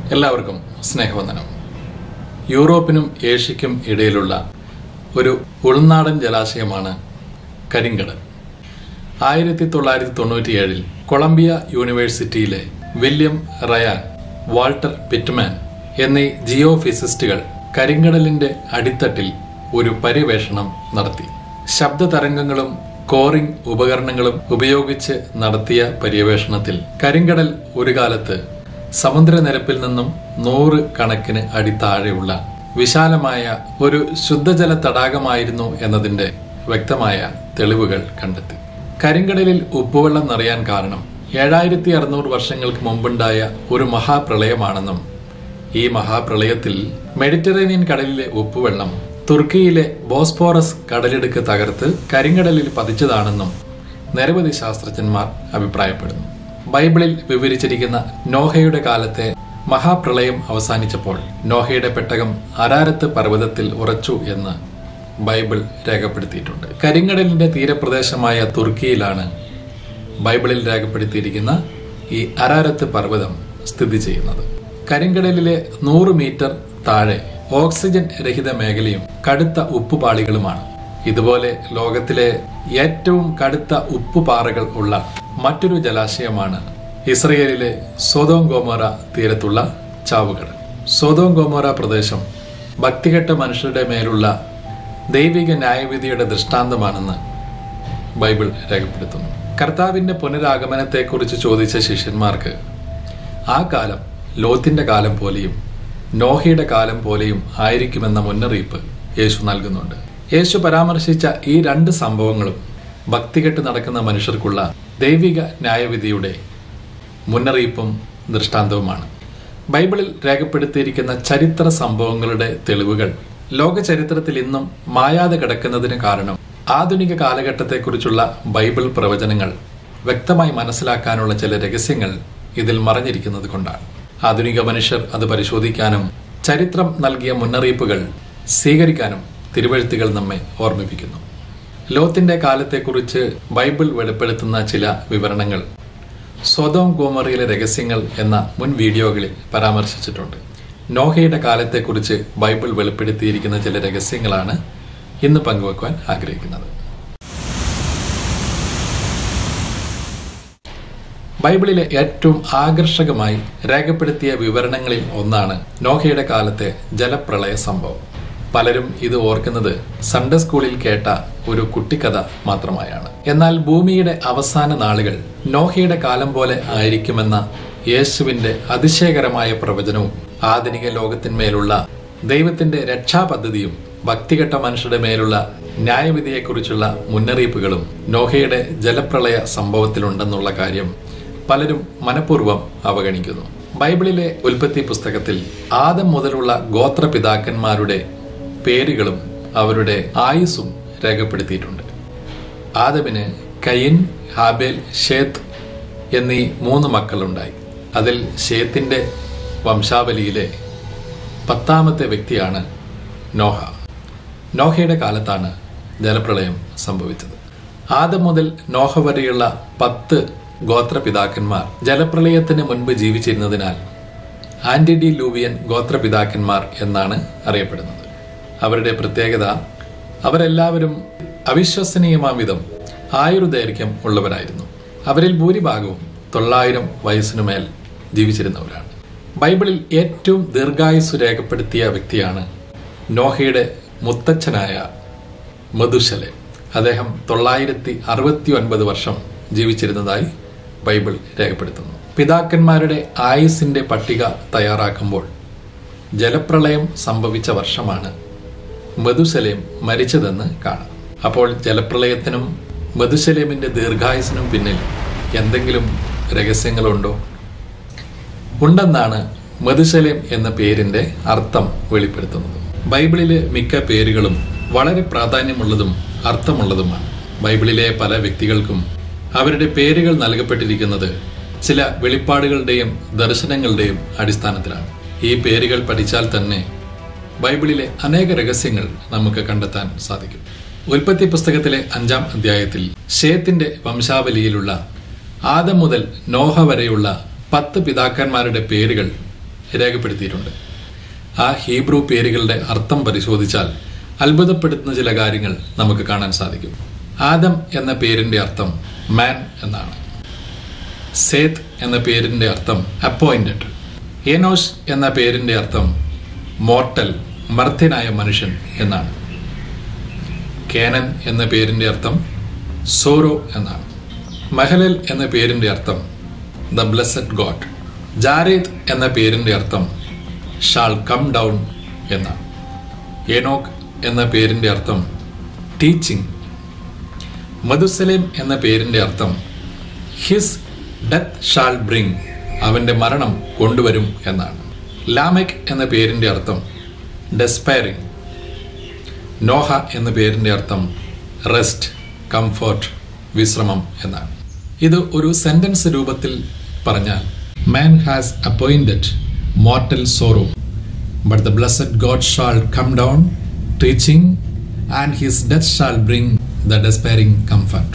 എല്ലാവർക്കും സ്നേഹവന്ദനം യൂറോപ്പിനും ഏഷ്യയ്ക്കും ഇടയിലുള്ള ഒരു ഉൾനാടൻ ജലാശയമാണ് കരിങ്കടൽ ആയിരത്തി തൊള്ളായിരത്തി തൊണ്ണൂറ്റിയേഴിൽ കൊളംബിയ യൂണിവേഴ്സിറ്റിയിലെ വില്യം റയാൻ വാൾട്ടർ പിറ്റ്മാൻ എന്നീ ജിയോ ഫിസിസ്റ്റുകൾ കരിങ്കടലിന്റെ അടിത്തട്ടിൽ ഒരു പര്യവേഷണം നടത്തി ശബ്ദ തരംഗങ്ങളും കോറിംഗ് ഉപകരണങ്ങളും ഉപയോഗിച്ച് നടത്തിയ പര്യവേഷണത്തിൽ കരിങ്കടൽ ഒരു കാലത്ത് സമുദ്രനിരപ്പിൽ നിന്നും നൂറ് കണക്കിന് അടി താഴെയുള്ള വിശാലമായ ഒരു ശുദ്ധജല തടാകമായിരുന്നു എന്നതിന്റെ വ്യക്തമായ തെളിവുകൾ കണ്ടെത്തി കരിങ്കടലിൽ ഉപ്പുവെള്ളം നിറയാൻ കാരണം ഏഴായിരത്തി അറുന്നൂറ് വർഷങ്ങൾക്ക് മുമ്പുണ്ടായ ഒരു മഹാപ്രളയമാണെന്നും ഈ മഹാപ്രളയത്തിൽ മെഡിറ്ററേനിയൻ കടലിലെ ഉപ്പുവെള്ളം തുർക്കിയിലെ ബോസ്പോറസ് കടലിടുക്ക് തകർത്ത് കരിങ്കടലിൽ പതിച്ചതാണെന്നും നിരവധി ശാസ്ത്രജ്ഞന്മാർ അഭിപ്രായപ്പെടുന്നു ബൈബിളിൽ വിവരിച്ചിരിക്കുന്ന നോഹയുടെ കാലത്തെ മഹാപ്രളയം അവസാനിച്ചപ്പോൾ നോഹയുടെ പെട്ടകം അരാരത്ത് പർവ്വതത്തിൽ ഉറച്ചു എന്ന് ബൈബിൾ രേഖപ്പെടുത്തിയിട്ടുണ്ട് കരിങ്കടലിന്റെ തീരപ്രദേശമായ തുർക്കിയിലാണ് ബൈബിളിൽ രേഖപ്പെടുത്തിയിരിക്കുന്ന ഈ അരാരത്ത് പർവ്വതം സ്ഥിതി ചെയ്യുന്നത് കരിങ്കടലിലെ നൂറ് മീറ്റർ താഴെ ഓക്സിജൻ രഹിത മേഖലയും കടുത്ത ഉപ്പുപാളികളുമാണ് ഇതുപോലെ ലോകത്തിലെ ഏറ്റവും കടുത്ത ഉപ്പുപാറകൾ ഉള്ള മറ്റൊരു ജലാശയമാണ് ഇസ്രയേലിലെ സോതോം ഗോമോറ തീരത്തുള്ള ചാവുകടൽ സോതോം ഗോമോറ പ്രദേശം ഭക്തികെട്ട മനുഷ്യരുടെ മേലുള്ള ദൈവിക ന്യായവിധിയുടെ ദൃഷ്ടാന്തമാണെന്ന് ബൈബിൾ രേഖപ്പെടുത്തുന്നു കർത്താവിന്റെ പുനരാഗമനത്തെക്കുറിച്ച് ചോദിച്ച ശിഷ്യന്മാർക്ക് ആ കാലം ലോത്തിന്റെ കാലം പോലെയും നോഹയുടെ കാലം പോലെയും ആയിരിക്കുമെന്ന മുന്നറിയിപ്പ് യേശു നൽകുന്നുണ്ട് യേശു പരാമർശിച്ച ഈ രണ്ട് സംഭവങ്ങളും ഭക്തികെട്ട് നടക്കുന്ന മനുഷ്യർക്കുള്ള ദൈവിക ന്യായവിധിയുടെ മുന്നറിയിപ്പും ദൃഷ്ടാന്തവുമാണ് ബൈബിളിൽ രേഖപ്പെടുത്തിയിരിക്കുന്ന ചരിത്ര സംഭവങ്ങളുടെ തെളിവുകൾ ലോക ചരിത്രത്തിൽ ഇന്നും മായാതെ കിടക്കുന്നതിന് കാരണം ആധുനിക കാലഘട്ടത്തെക്കുറിച്ചുള്ള ബൈബിൾ പ്രവചനങ്ങൾ വ്യക്തമായി മനസ്സിലാക്കാനുള്ള ചില രഹസ്യങ്ങൾ ഇതിൽ മറഞ്ഞിരിക്കുന്നത് കൊണ്ടാണ് ആധുനിക മനുഷ്യർ അത് പരിശോധിക്കാനും ചരിത്രം നൽകിയ മുന്നറിയിപ്പുകൾ സ്വീകരിക്കാനും തിരുവഴുത്തുകൾ നമ്മെ ഓർമ്മിപ്പിക്കുന്നു ലോത്തിന്റെ കാലത്തെക്കുറിച്ച് ബൈബിൾ വെളിപ്പെടുത്തുന്ന ചില വിവരണങ്ങൾ സ്വതോം ഗോമറിയിലെ രഹസ്യങ്ങൾ എന്ന മുൻ വീഡിയോകളിൽ പരാമർശിച്ചിട്ടുണ്ട് നോഹയുടെ കാലത്തെക്കുറിച്ച് ബൈബിൾ വെളിപ്പെടുത്തിയിരിക്കുന്ന ചില രഹസ്യങ്ങളാണ് ഇന്ന് പങ്കുവെക്കുവാൻ ആഗ്രഹിക്കുന്നത് ബൈബിളിലെ ഏറ്റവും ആകർഷകമായി രേഖപ്പെടുത്തിയ വിവരണങ്ങളിൽ ഒന്നാണ് നോഹയുടെ കാലത്തെ ജലപ്രളയ സംഭവം പലരും ഇത് ഓർക്കുന്നത് സൺഡേ സ്കൂളിൽ കേട്ട ഒരു കുട്ടിക്കഥ മാത്രമായാണ് എന്നാൽ ഭൂമിയുടെ അവസാന നാളുകൾ നോഹയുടെ കാലം പോലെ ആയിരിക്കുമെന്ന യേശുവിന്റെ അതിശയകരമായ പ്രവചനവും ആധുനിക ലോകത്തിന്മേലുള്ള ദൈവത്തിന്റെ രക്ഷാപദ്ധതിയും ഭക്തികെട്ട മനുഷ്യരുടെ മേലുള്ള ന്യായവിധിയെക്കുറിച്ചുള്ള മുന്നറിയിപ്പുകളും നോഹയുടെ ജലപ്രളയ സംഭവത്തിലുണ്ടെന്നുള്ള കാര്യം പലരും മനഃപൂർവ്വം അവഗണിക്കുന്നു ബൈബിളിലെ ഉൽപ്പത്തി പുസ്തകത്തിൽ ആദം മുതലുള്ള ഗോത്രപിതാക്കന്മാരുടെ പേരുകളും അവരുടെ ആയുസ്സും രേഖപ്പെടുത്തിയിട്ടുണ്ട് ആദമിന് കയിൻ ഹാബേൽ ഷേത്ത് എന്നീ മൂന്ന് മക്കളുണ്ടായി അതിൽ ഷേത്തിന്റെ വംശാവലിയിലെ പത്താമത്തെ വ്യക്തിയാണ് നോഹ നോഹയുടെ കാലത്താണ് ജലപ്രളയം സംഭവിച്ചത് ആദം മുതൽ നോഹ വരെയുള്ള പത്ത് ഗോത്രപിതാക്കന്മാർ ജലപ്രളയത്തിന് മുൻപ് ജീവിച്ചിരുന്നതിനാൽ ആന്റിഡി ലൂവിയൻ ഗോത്രപിതാക്കന്മാർ എന്നാണ് അറിയപ്പെടുന്നത് അവരുടെ പ്രത്യേകത അവരെല്ലാവരും അവിശ്വസനീയമാം വിധം ആയുർദൈർഘ്യം ഉള്ളവരായിരുന്നു അവരിൽ ഭൂരിഭാഗവും തൊള്ളായിരം വയസ്സിനുമേൽ ജീവിച്ചിരുന്നവരാണ് ബൈബിളിൽ ഏറ്റവും ദീർഘായുസ് രേഖപ്പെടുത്തിയ വ്യക്തിയാണ് നോഹയുടെ മുത്തച്ഛനായ മധുശലെ അദ്ദേഹം തൊള്ളായിരത്തി അറുപത്തി ഒൻപത് വർഷം ജീവിച്ചിരുന്നതായി ബൈബിൾ രേഖപ്പെടുത്തുന്നു പിതാക്കന്മാരുടെ ആയുസിന്റെ പട്ടിക തയ്യാറാക്കുമ്പോൾ ജലപ്രളയം സംഭവിച്ച വർഷമാണ് മധുസലേം മരിച്ചതെന്ന് കാണാം അപ്പോൾ ജലപ്രളയത്തിനും മധുസലേമിന്റെ ദീർഘായുസിനും പിന്നിൽ എന്തെങ്കിലും രഹസ്യങ്ങളുണ്ടോ ഉണ്ടെന്നാണ് മധുസലേം എന്ന പേരിന്റെ അർത്ഥം വെളിപ്പെടുത്തുന്നത് ബൈബിളിലെ മിക്ക പേരുകളും വളരെ പ്രാധാന്യമുള്ളതും അർത്ഥമുള്ളതുമാണ് ബൈബിളിലെ പല വ്യക്തികൾക്കും അവരുടെ പേരുകൾ നൽകപ്പെട്ടിരിക്കുന്നത് ചില വെളിപ്പാടുകളുടെയും ദർശനങ്ങളുടെയും അടിസ്ഥാനത്തിലാണ് ഈ പേരുകൾ പഠിച്ചാൽ തന്നെ ബൈബിളിലെ അനേക രഹസ്യങ്ങൾ നമുക്ക് കണ്ടെത്താൻ സാധിക്കും ഉൽപ്പത്തി പുസ്തകത്തിലെ അഞ്ചാം അധ്യായത്തിൽ ഷേത്തിന്റെ വംശാവലിയിലുള്ള ആദം മുതൽ നോഹ വരെയുള്ള പത്ത് പിതാക്കന്മാരുടെ പേരുകൾ രേഖപ്പെടുത്തിയിട്ടുണ്ട് ആ ഹീബ്രു പേരുകളുടെ അർത്ഥം പരിശോധിച്ചാൽ അത്ഭുതപ്പെടുത്തുന്ന ചില കാര്യങ്ങൾ നമുക്ക് കാണാൻ സാധിക്കും ആദം എന്ന പേരിന്റെ അർത്ഥം മാൻ എന്നാണ് സേത്ത് എന്ന പേരിന്റെ അർത്ഥം അപ്പോയിന്റഡ് ഏനോഷ് എന്ന പേരിന്റെ അർത്ഥം മോർട്ടൽ മർത്യനായ മനുഷ്യൻ എന്നാണ് കേനൻ എന്ന പേരിന്റെ അർത്ഥം സോറോ എന്നാണ് മഹലൽ എന്ന പേരിന്റെ അർത്ഥം ദ ബ്ലസ്സഡ് ഗോഡ് ജാരേദ് എന്ന പേരിന്റെ അർത്ഥം ഷാൾ കം ഡൗൺ എന്നാണ് ഏനോക്ക് എന്ന പേരിന്റെ അർത്ഥം ടീച്ചിങ് മധുസലേം എന്ന പേരിന്റെ അർത്ഥം ഹിസ് ഡെത്ത് ഷാൾ ബ്രിങ് അവന്റെ മരണം കൊണ്ടുവരും എന്നാണ് ലാമെക് എന്ന പേരിന്റെ അർത്ഥം ഡെസ്പയറിംഗ് നോഹ എന്ന പേരിന്റെ അർത്ഥം റെസ്റ്റ് കംഫർട്ട് വിശ്രമം എന്നാണ് ഇത് ഒരു സെന്റൻസ് രൂപത്തിൽ പറഞ്ഞാൽ man has appointed mortal sorrow but the blessed God shall come down teaching and his death shall bring the despairing comfort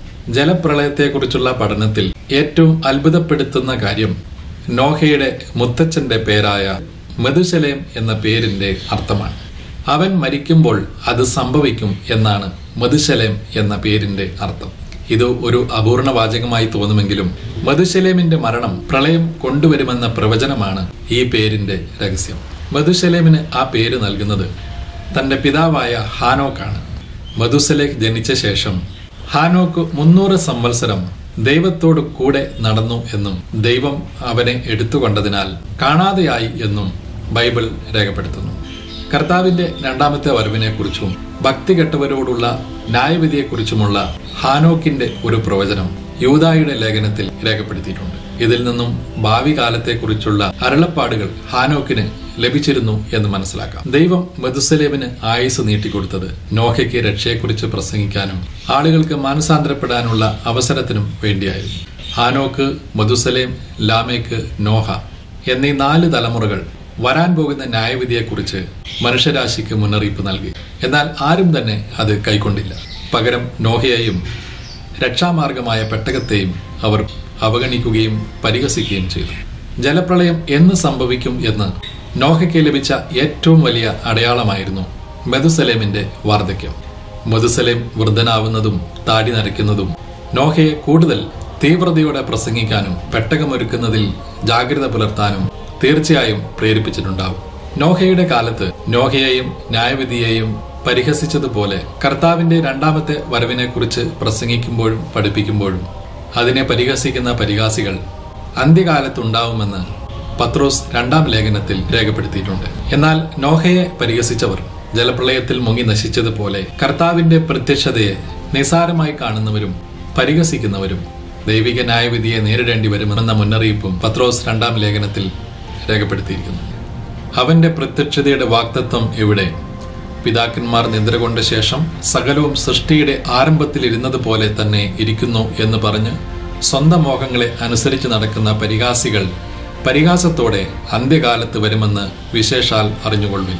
ജലപ്രളയത്തെക്കുറിച്ചുള്ള പഠനത്തിൽ ഏറ്റവും അത്ഭുതപ്പെടുത്തുന്ന കാര്യം നോഹയുടെ മുത്തച്ഛന്റെ പേരായ മധുശലേം എന്ന പേരിന്റെ അർത്ഥമാണ് അവൻ മരിക്കുമ്പോൾ അത് സംഭവിക്കും എന്നാണ് മധുശലേം എന്ന പേരിന്റെ അർത്ഥം ഇത് ഒരു അപൂർണ വാചകമായി തോന്നുമെങ്കിലും മധുശലേമിന്റെ മരണം പ്രളയം കൊണ്ടുവരുമെന്ന പ്രവചനമാണ് ഈ പേരിന്റെ രഹസ്യം മധുശലേമിന് ആ പേര് നൽകുന്നത് തന്റെ പിതാവായ ഹാനോക്കാണ് മധുസലേഖ് ജനിച്ച ശേഷം ഹാനോക്ക് മുന്നൂറ് സംവത്സരം ദൈവത്തോട് കൂടെ നടന്നു എന്നും ദൈവം അവനെ എടുത്തുകൊണ്ടതിനാൽ കാണാതെയായി എന്നും ബൈബിൾ രേഖപ്പെടുത്തുന്നു കർത്താവിന്റെ രണ്ടാമത്തെ വരവിനെ കുറിച്ചും ഭക്തികെട്ടവരോടുള്ള ന്യായവിധിയെക്കുറിച്ചുമുള്ള ഹാനോക്കിന്റെ ഒരു പ്രവചനം യൂതായുടെ ലേഖനത്തിൽ രേഖപ്പെടുത്തിയിട്ടുണ്ട് ഇതിൽ നിന്നും ഭാവി കാലത്തെക്കുറിച്ചുള്ള അരുളപ്പാടുകൾ ഹാനോക്കിന് ലഭിച്ചിരുന്നു എന്ന് മനസ്സിലാക്കാം ദൈവം മധുസലേമിന് ആയുസ് നീട്ടിക്കൊടുത്തത് നോഹയ്ക്ക് രക്ഷയെക്കുറിച്ച് പ്രസംഗിക്കാനും ആളുകൾക്ക് മാനസാന്തരപ്പെടാനുള്ള അവസരത്തിനും വേണ്ടിയായിരുന്നു ഹാനോക്ക് മധുസലേം ലാമേക്ക് നോഹ എന്നീ നാല് തലമുറകൾ വരാൻ പോകുന്ന ന്യായവിധിയെക്കുറിച്ച് മനുഷ്യരാശിക്ക് മുന്നറിയിപ്പ് നൽകി എന്നാൽ ആരും തന്നെ അത് കൈക്കൊണ്ടില്ല പകരം നോഹയെയും രക്ഷാമാർഗമായ പെട്ടകത്തെയും അവർ അവഗണിക്കുകയും പരിഹസിക്കുകയും ചെയ്തു ജലപ്രളയം എന്ന് സംഭവിക്കും എന്ന് നോഹയ്ക്ക് ലഭിച്ച ഏറ്റവും വലിയ അടയാളമായിരുന്നു മെതുസലേമിന്റെ വാർദ്ധക്യം മധുസലേം വൃദ്ധനാവുന്നതും താടി നരയ്ക്കുന്നതും നോഹയെ കൂടുതൽ തീവ്രതയോടെ പ്രസംഗിക്കാനും പെട്ടകമൊരുക്കുന്നതിൽ ജാഗ്രത പുലർത്താനും തീർച്ചയായും പ്രേരിപ്പിച്ചിട്ടുണ്ടാവും നോഹയുടെ കാലത്ത് നോഹയെയും ന്യായവിധിയെയും പരിഹസിച്ചതുപോലെ കർത്താവിന്റെ രണ്ടാമത്തെ വരവിനെക്കുറിച്ച് പ്രസംഗിക്കുമ്പോഴും പഠിപ്പിക്കുമ്പോഴും അതിനെ പരിഹസിക്കുന്ന പരിഹാസികൾ അന്ത്യകാലത്തുണ്ടാവുമെന്ന് പത്രോസ് രണ്ടാം ലേഖനത്തിൽ രേഖപ്പെടുത്തിയിട്ടുണ്ട് എന്നാൽ നോഹയെ പരിഹസിച്ചവർ ജലപ്രളയത്തിൽ മുങ്ങി നശിച്ചതുപോലെ കർത്താവിന്റെ പ്രത്യക്ഷതയെ നിസാരമായി കാണുന്നവരും പരിഹസിക്കുന്നവരും ദൈവിക ന്യായവിധിയെ നേരിടേണ്ടി വരുമെന്ന മുന്നറിയിപ്പും പത്രോസ് രണ്ടാം ലേഖനത്തിൽ രേഖപ്പെടുത്തിയിരിക്കുന്നു അവന്റെ പ്രത്യക്ഷതയുടെ വാക്തത്വം എവിടെ പിതാക്കന്മാർ നിദ്ര കൊണ്ട ശേഷം സകലവും സൃഷ്ടിയുടെ ആരംഭത്തിൽ ഇരുന്നത് പോലെ തന്നെ ഇരിക്കുന്നു എന്ന് പറഞ്ഞ് സ്വന്തം മോഹങ്ങളെ അനുസരിച്ച് നടക്കുന്ന പരിഹാസികൾ പരിഹാസത്തോടെ അന്ത്യകാലത്ത് വരുമെന്ന് വിശേഷാൽ അറിഞ്ഞുകൊള്ളുവിൻ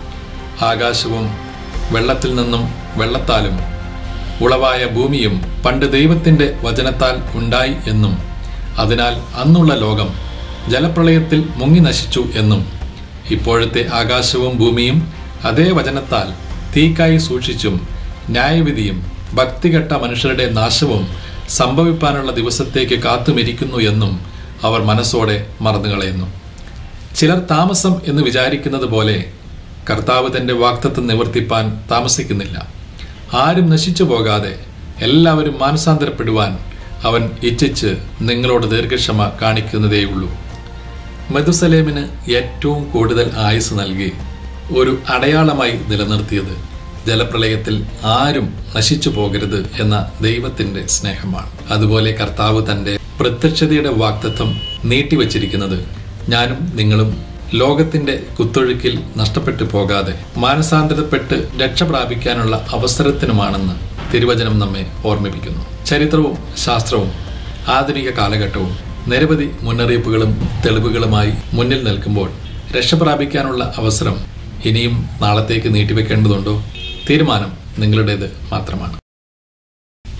ആകാശവും വെള്ളത്തിൽ നിന്നും വെള്ളത്താലും ഉളവായ ഭൂമിയും പണ്ട് ദൈവത്തിന്റെ വചനത്താൽ ഉണ്ടായി എന്നും അതിനാൽ അന്നുള്ള ലോകം ജലപ്രളയത്തിൽ മുങ്ങി നശിച്ചു എന്നും ഇപ്പോഴത്തെ ആകാശവും ഭൂമിയും അതേ വചനത്താൽ തീക്കായി സൂക്ഷിച്ചും ന്യായവിധിയും ഭക്തികെട്ട മനുഷ്യരുടെ നാശവും സംഭവിപ്പാനുള്ള ദിവസത്തേക്ക് കാത്തുമിരിക്കുന്നു എന്നും അവർ മനസ്സോടെ മറന്നുകളയുന്നു ചിലർ താമസം എന്ന് വിചാരിക്കുന്നത് പോലെ കർത്താവ് തന്റെ വാക്തത്വം നിവർത്തിപ്പാൻ താമസിക്കുന്നില്ല ആരും നശിച്ചു പോകാതെ എല്ലാവരും മാനസാന്തരപ്പെടുവാൻ അവൻ ഇച്ഛിച്ച് നിങ്ങളോട് ദീർഘക്ഷമ കാണിക്കുന്നതേയുള്ളൂ മെതുസലേമിന് ഏറ്റവും കൂടുതൽ ആയുസ് നൽകി ഒരു അടയാളമായി നിലനിർത്തിയത് ജലപ്രളയത്തിൽ ആരും നശിച്ചു പോകരുത് എന്ന ദൈവത്തിന്റെ സ്നേഹമാണ് അതുപോലെ കർത്താവ് തന്റെ പ്രത്യക്ഷതയുടെ വാക്തത്വം നീട്ടിവച്ചിരിക്കുന്നത് ഞാനും നിങ്ങളും ലോകത്തിന്റെ കുത്തൊഴുക്കിൽ നഷ്ടപ്പെട്ടു പോകാതെ മാനസാന്തരപ്പെട്ട് രക്ഷ പ്രാപിക്കാനുള്ള അവസരത്തിനുമാണെന്ന് തിരുവചനം നമ്മെ ഓർമ്മിപ്പിക്കുന്നു ചരിത്രവും ശാസ്ത്രവും ആധുനിക കാലഘട്ടവും നിരവധി മുന്നറിയിപ്പുകളും തെളിവുകളുമായി മുന്നിൽ നിൽക്കുമ്പോൾ രക്ഷ പ്രാപിക്കാനുള്ള അവസരം ഇനിയും നാളത്തേക്ക് നീട്ടിവെക്കേണ്ടതുണ്ടോ തീരുമാനം നിങ്ങളുടേത് മാത്രമാണ്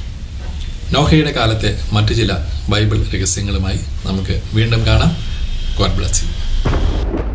നോഹയുടെ കാലത്തെ മറ്റു ചില ബൈബിൾ രഹസ്യങ്ങളുമായി നമുക്ക് വീണ്ടും കാണാം ഗോഡ് ബ്ലസ് യു